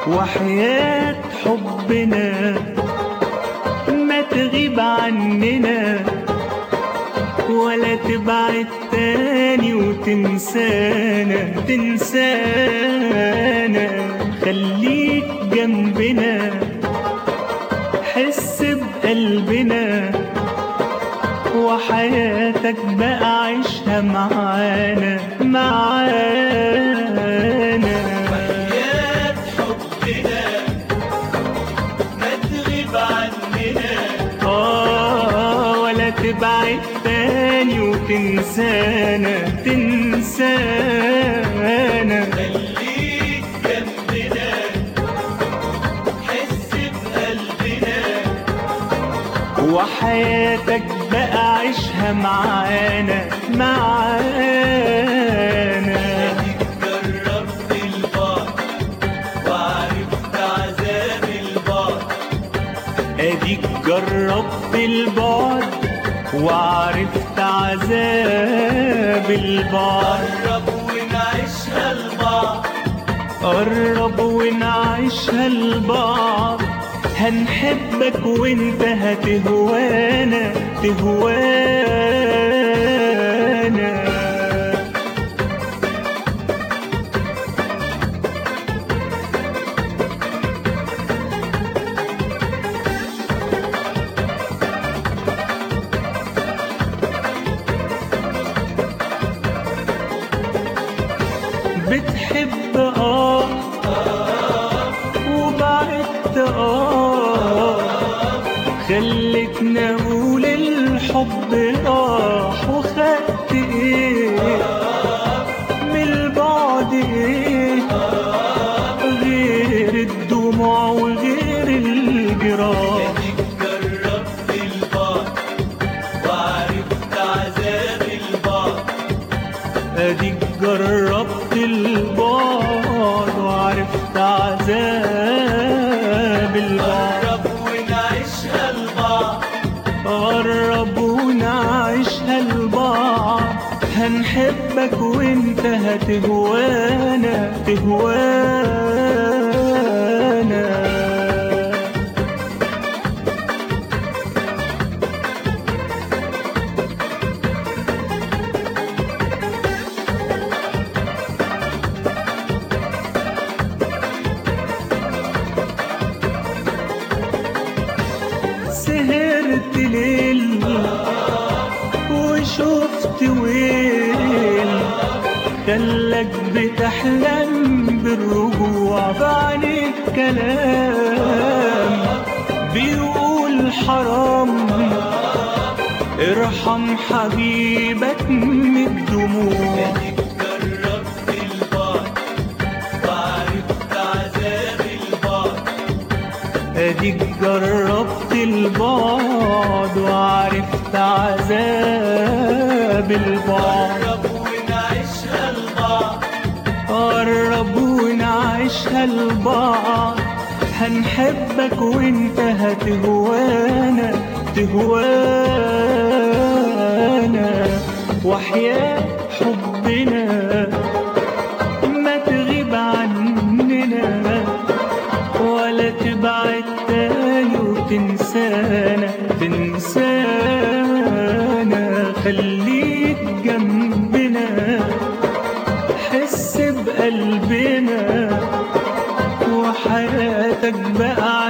وحياة حبنا ما تغيب عننا ولا تبعد تاني وتنسانا تنسانا خليك جنبنا حس بقلبنا وحياتك بقى عيشها معانا معانا وحياة حبنا ما تغيب عننا آه ولا تبعد تاني وتنسانا تنسانا خليك جنبنا حس بقلبنا وحياتك بقى عيشها معانا معانا اديك جربت البعد وعرفت عذاب البعد اديك جربت البعد وعرفت عذاب البعد قرب ونعيشها لبعض قرب ونعيشها لبعض هنحبك وانت هتهوانا تهوانا بتحب اه وبعدت اه خلتنا اقول الحب راح وخدت ايه من البعد ايه غير الدموع وغير الجراح اديك جربت البعد وعرفت عذاب البعد اديك جربت البعد وعرفت عذاب البعد قرب ونعيشها لبعض قرب ونعيشها لبعض هنحبك وانت هتهوانا تهوانا سهرت ليل وشفت ويل خلك بتحلم بالرجوع بعينيك كلام بيقول حرام ارحم حبيبك من الدموع اديك جربت البعد وعرفت عذاب البعد اديك جربت البعد وعرفت عذاب البعد قرب ونعيشها لبعض قرب ونعيشها لبعض هنحبك وانت هتهوانا تهوانا وحياة حبنا ما تغيب عننا ولا تبعد تاني وتنسانا تنسانا خليك جنبنا حس بقلبنا وحياتك بقى